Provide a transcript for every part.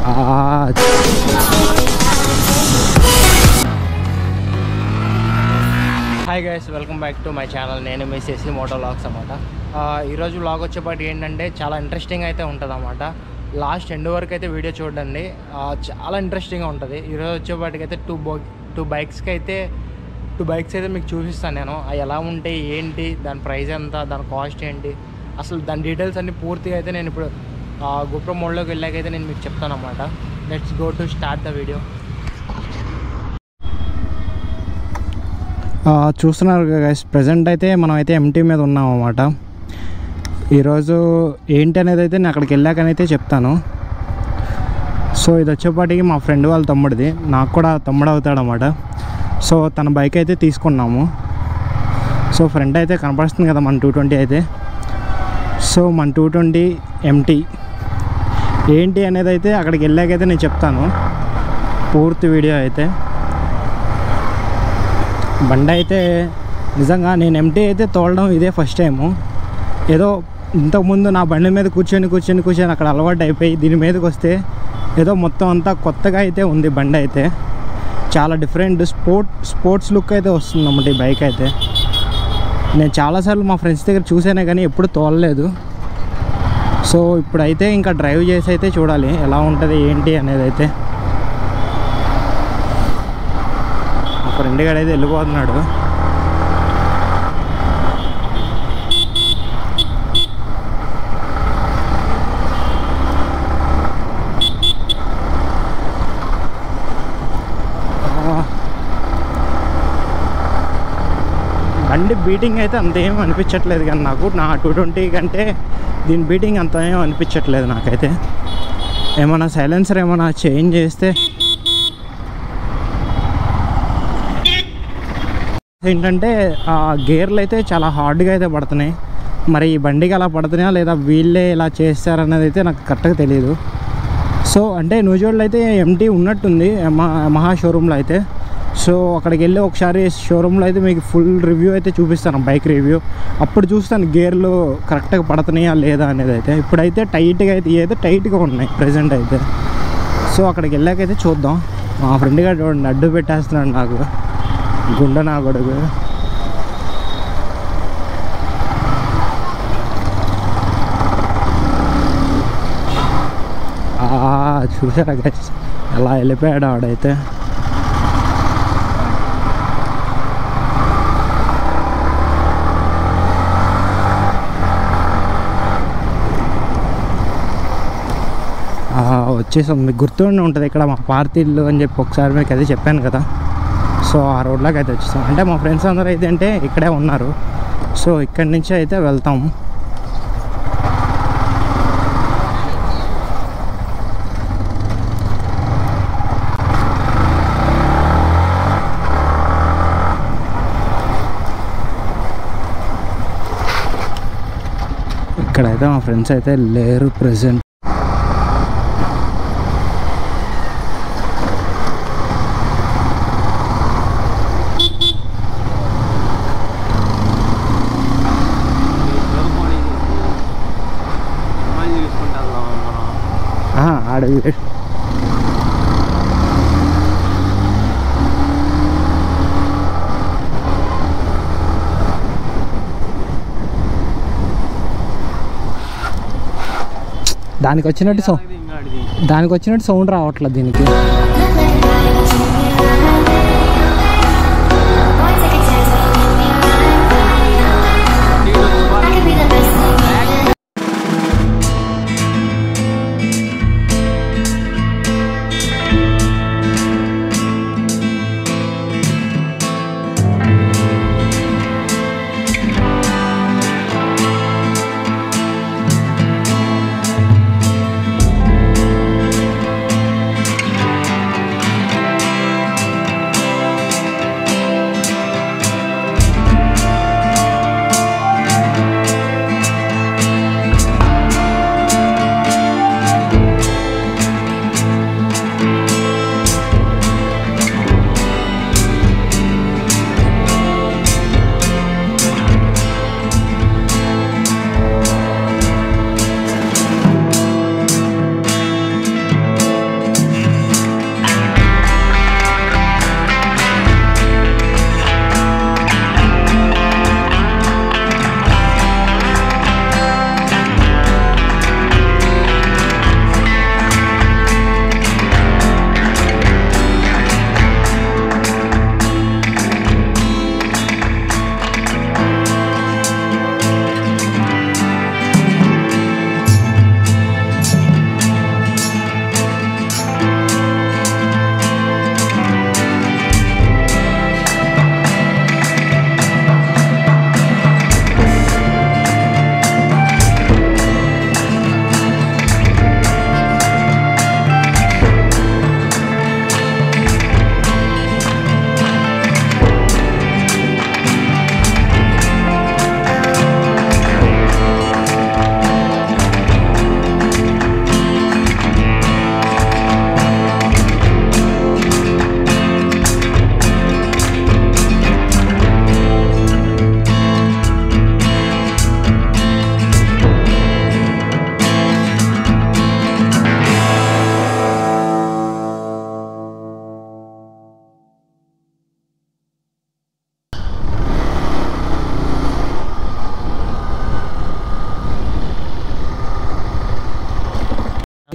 ఆ, hi guys welcome back to my channel నేను మీ చేసి మోటో వ్లాగ్స్ అనమాట ఈరోజు వ్లాగ్ వచ్చేపాటి ఏంటంటే చాలా ఇంట్రెస్టింగ్ అయితే ఉంటుంది అనమాట లాస్ట్ ఎండ్ వరకు అయితే వీడియో చూడండి ఆ, చాలా ఇంట్రెస్టింగ్గా ఉంటుంది ఈరోజు వచ్చేపాటికి అయితే టూ బో టూ బైక్స్కి అయితే టూ బైక్స్ అయితే మీకు చూపిస్తాను నేను అవి ఎలా ఉంటాయి ఏంటి దాని ప్రైస్ ఎంత దాని కాస్ట్ ఏంటి అసలు దాని డీటెయిల్స్ అన్ని పూర్తిగా అయితే నేను ఇప్పుడు గుప్ర మోడ్లోకి వెళ్ళాకైతే నేను మీకు చెప్తాను అనమాట let's go to start the video ఆ, చూస్తున్నారు గైస్ ప్రజెంట్ అయితే మనం అయితే ఎంటీ మీద ఉన్నాం అన్నమాట ఈరోజు ఏంటి అనేది అయితే నేను అక్కడికి వెళ్ళాకనైతే చెప్తాను సో ఇది వచ్చేపాటికి మా ఫ్రెండ్ వాళ్ళ తమ్ముడిది నాకు కూడా తమ్ముడు అవుతాడనమాట సో తన బైక్ అయితే తీసుకున్నాము సో ఫ్రంట్ అయితే కనపడుతుంది కదా మన టూ ట్వంటీ అయితే సో మన టూ ట్వంటీ ఎంటీ ఏంటి అనేది అయితే అక్కడికి వెళ్ళాకైతే నేను చెప్తాను పూర్తి వీడియో అయితే బండి అయితే నిజంగా నేను ఎంటీ అయితే తోలడం ఇదే ఫస్ట్ టైము ఏదో ఇంతకుముందు నా బండి మీద కూర్చొని కూర్చొని కూర్చొని అక్కడ అలవాటు అయిపోయి దీని మీదకి వస్తే ఏదో మొత్తం అంతా కొత్తగా అయితే ఉంది బండి అయితే చాలా డిఫరెంట్ స్పోర్ట్ స్పోర్ట్స్ లుక్ అయితే వస్తుంది అన్నమాట ఈ బైక్ అయితే నేను చాలాసార్లు మా ఫ్రెండ్స్ దగ్గర చూసానే కానీ ఎప్పుడు తోలలేదు సో ఇప్పుడైతే ఇంకా డ్రైవ్ చేసి అయితే చూడాలి ఎలా ఉంటుంది ఏంటి అనేది అయితే మా ఫ్రెండ్ గడ అయితే వెళ్ళిపోతున్నాడు ఆ. బండి బీటింగ్ అయితే అంత ఏం అనిపించట్లేదు కానీ నాకు నా టూ ట్వంటీ కంటే దీని బీటింగ్ అంత ఏం అనిపించట్లేదు నాకైతే ఏమైనా సైలెన్సర్ ఏమైనా చేంజ్ చేస్తే ఏంటంటే ఆ గేర్లు అయితే చాలా హార్డ్గా అయితే పడుతున్నాయి మరి ఈ బండికి అలా పడుతున్నాయా లేదా వీళ్ళే ఇలా చేస్తారన్నది అయితే నాకు కరెక్ట్గా తెలియదు సో అంటే న్యూజిలాండ్లో అయితే ఎంటీ ఉన్నట్టుంది యమహా యమహా షోరూంలో అయితే సో అక్కడికి వెళ్ళి ఒకసారి షోరూంలో అయితే మీకు ఫుల్ రివ్యూ అయితే చూపిస్తాను బైక్ రివ్యూ అప్పుడు చూస్తాను గేర్లు కరెక్ట్గా పడుతున్నాయా లేదా అనేది అయితే ఇప్పుడైతే టైట్గా అయితే ఇవి టైట్గా ఉన్నాయి ప్రజెంట్ అయితే సో అక్కడికి వెళ్ళాకైతే చూద్దాం మా ఫ్రెండ్ గారు చూడండి అడ్డు పెట్టేస్తున్నాడు నాకు గుండె నా కొడుకు ఆ, చూసారా గైస్ ఎలా వెళ్ళిపోయాడు ఆడైతే ఆ, వచ్చేసాం మీకు గుర్తుండి ఉంటుంది ఇక్కడ మా పార్టీలు అని చెప్పి ఒకసారి మీకు అదే చెప్పాను కదా సో ఆ రోడ్లోకి అయితే వచ్చేసాం అంటే మా ఫ్రెండ్స్ అందరూ అయితే అంటే ఇక్కడే ఉన్నారు సో ఇక్కడి నుంచి అయితే వెళ్తాము ఇక్కడైతే మా ఫ్రెండ్స్ అయితే లేరు ప్రజెంట్ ఆడ దానికి వచ్చినట్టు సౌ దానికి వచ్చినట్టు సౌండ్ రావట్లేదు దీనికి Boy, take a chance on me. I could be the best thing. ఆ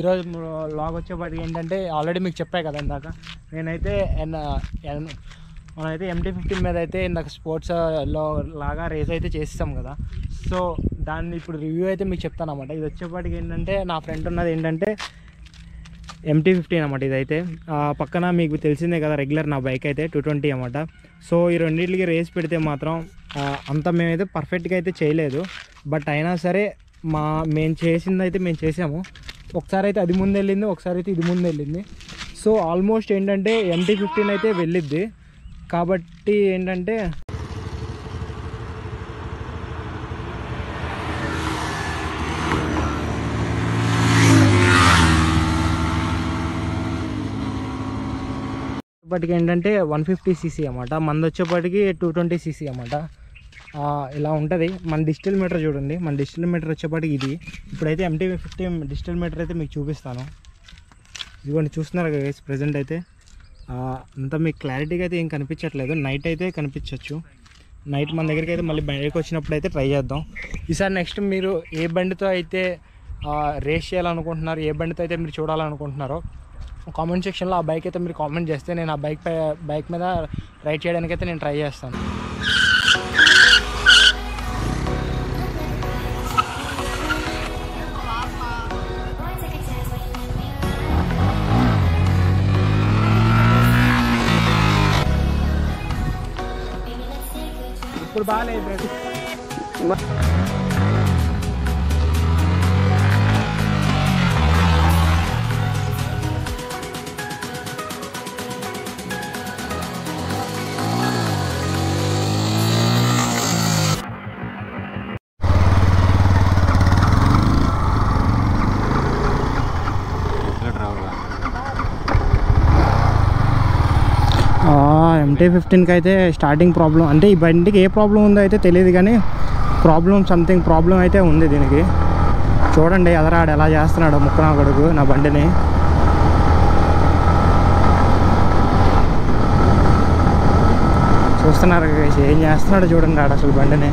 ఈరోజు లాగ్ వచ్చేపాటికి ఏంటంటే ఆల్రెడీ మీకు చెప్పా కదా ఇందాక నేనైతే ఎన్ ఎన్ మనమైతే ఎంటీ ఫిఫ్టీన్ మీద అయితే ఇందాక స్పోర్ట్స్ లో లాగా రేస్ అయితే చేస్తాం కదా సో దాన్ని ఇప్పుడు రివ్యూ అయితే మీకు చెప్తాను అనమాట ఇది వచ్చేపాటికి ఏంటంటే నా ఫ్రెండ్ ఉన్నది ఏంటంటే ఎంటీ ఫిఫ్టీన్ అనమాట ఇదైతే ఆ, పక్కన మీకు తెలిసిందే కదా రెగ్యులర్ నా బైక్ అయితే టూ ట్వంటీ అనమాట సో ఈ రెండింటికి రేస్ పెడితే మాత్రం ఆ, అంత మేమైతే పర్ఫెక్ట్గా అయితే చేయలేదు బట్ అయినా సరే మా మేము చేసింది అయితే మేము చేసాము ఒకసారి అయితే అది ముందు వెళ్ళింది ఒకసారి అయితే ఇది ముందు వెళ్ళింది సో ఆల్మోస్ట్ ఏంటంటే ఎంటీ ఫిఫ్టీన్ అయితే వెళ్ళిద్ది కాబట్టి ఏంటంటే వచ్చేప్పటికి ఏంటంటే వన్ ఫిఫ్టీ సీసీ అనమాట మనది వచ్చేప్పటికి టూ ట్వంటీ సీసీ అనమాట ఇలా ఉంటుంది మన డిజిటల్ మీటర్ చూడండి మన డిజిటల్ మీటర్ వచ్చేప్పటికి ఇది ఇప్పుడైతే ఎంటీ ఫిఫ్టీ డిజిటల్ మీటర్ అయితే మీకు చూపిస్తాను ఇదిగోండి చూస్తున్నారు కదా ప్రజెంట్ అయితే ఆ, అంత మీకు క్లారిటీగా అయితే ఏం కనిపించట్లేదు నైట్ అయితే కనిపించవచ్చు నైట్ మన దగ్గరికి అయితే మళ్ళీ బయటకు వచ్చినప్పుడు అయితే ట్రై చేద్దాం ఈసారి నెక్స్ట్ మీరు ఏ బండితో అయితే రేస్ చేయాలనుకుంటున్నారు ఏ బండితో అయితే మీరు చూడాలనుకుంటున్నారో కామెంట్ సెక్షన్లో ఆ బైక్ అయితే మీరు కామెంట్ చేస్తే నేను ఆ బైక్ పై బైక్ మీద రైడ్ చేయడానికి అయితే నేను ట్రై చేస్తాను Boy, take a chance when you let me Baby, let's take a drive. ఇప్పుడు బాగాలేదు ఎంటీ ఫిఫ్టీన్కి అయితే స్టార్టింగ్ ప్రాబ్లం అంటే ఈ బండికి ఏ ప్రాబ్లం ఉందో అయితే తెలియదు కానీ ప్రాబ్లం సంథింగ్ ప్రాబ్లం అయితే ఉంది దీనికి చూడండి ఎదరాడు ఎలా చేస్తున్నాడు ముక్కనా కొడుకు నా బండిని చూస్తున్నారు guys, ఏం చేస్తున్నాడు చూడండి ఆడు అసలు బండిని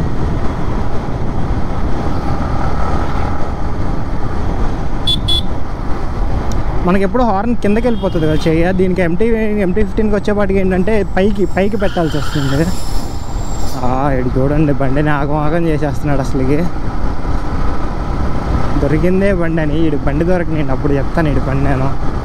మనకి ఎప్పుడు హార్న్ కిందకి వెళ్ళిపోతుంది కదా చెయ్య దీనికి ఎంటీ ఎంటీ ఫిఫ్టీన్కి వచ్చేపాటికి ఏంటంటే పైకి పైకి పెట్టాల్సి వస్తుంది ఆ, ఇటు చూడండి బండిని ఆగం ఆగం చేసేస్తున్నాడు అసలుకి దొరికిందే బండి అని ఇటు బండి దొరికినాడు అప్పుడు చెప్తాను ఇటు బండి నేను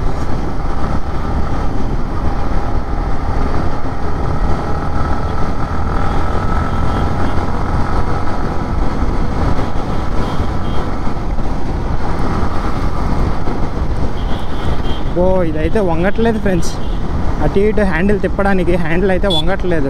ఓ ఇదైతే వంగట్లేదు ఫ్రెండ్స్ అటు ఇటు హ్యాండిల్ తిప్పడానికి హ్యాండిల్ అయితే వంగట్లేదు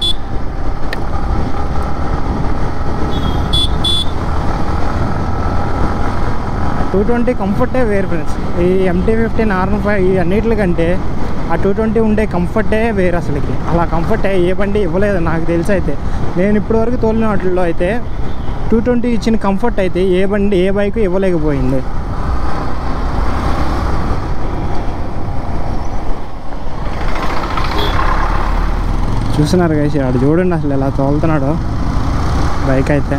టూ ట్వంటీ కంఫర్టే వేరు ఫ్రెండ్స్ ఈ ఎంటీ ఫిఫ్టీన్ ఆర్ఎన్ ఫైవ్ ఈ అన్నిటికంటే ఆ టూ ట్వంటీ ఉండే కంఫర్టే వేరు అసలుకి అలా కంఫర్టే ఏ బండి ఇవ్వలేదు నాకు తెలిసి అయితే నేను ఇప్పటివరకు తోలిన వాటిల్లో అయితే టూ ట్వంటీ ఇచ్చిన కంఫర్ట్ అయితే ఏ బండి ఏ బైక్ ఇవ్వలేకపోయింది చూస్తున్నారు గైస్ ఆడు చూడండి అసలు ఎలా తోలుతున్నాడు బైక్ అయితే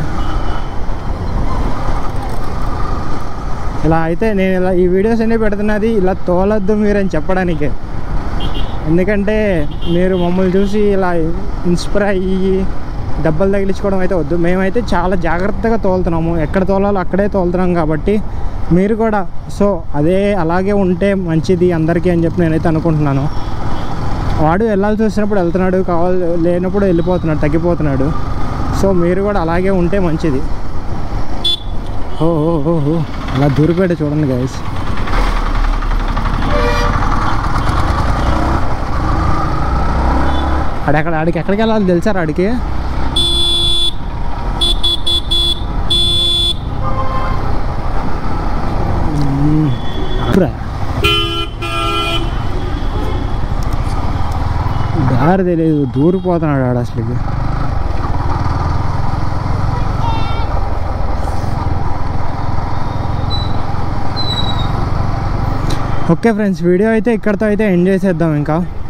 ఇలా అయితే నేను ఇలా ఈ వీడియోస్ అన్నీ పెడుతున్నది ఇలా తోలొద్దు మీరని చెప్పడానికి ఎందుకంటే మీరు మమ్మల్ని చూసి ఇలా ఇన్స్పైర్ అయ్యి దెబ్బలు తగిలించుకోవడం అయితే వద్దు మేమైతే చాలా జాగ్రత్తగా తోలుతున్నాము ఎక్కడ తోలాలో అక్కడే తోలుతున్నాం కాబట్టి మీరు కూడా సో అదే అలాగే ఉంటే మంచిది అందరికీ అని చెప్పి నేనైతే అనుకుంటున్నాను వాడు వెళ్ళాల్సి వచ్చినప్పుడు వెళ్తున్నాడు కావాలి లేనప్పుడు వెళ్ళిపోతున్నాడు తగ్గిపోతున్నాడు సో మీరు కూడా అలాగే ఉంటే మంచిది ఓ ఓ ఓ ఓ అలా దూరిపేట చూడండి గైస్ ఆడెక్కడ ఆడికి ఎక్కడికి వెళ్ళాలి తెలుసారా ఆడికి మ్మ్. అప్పురా దారి తెలియదు దూరిపోతున్నాడు ఆడు అసలుకి ఓకే ఫ్రెండ్స్ వీడియో అయితే ఇక్కడితో అయితే ఎండ్ చేసేద్దాం ఇంకా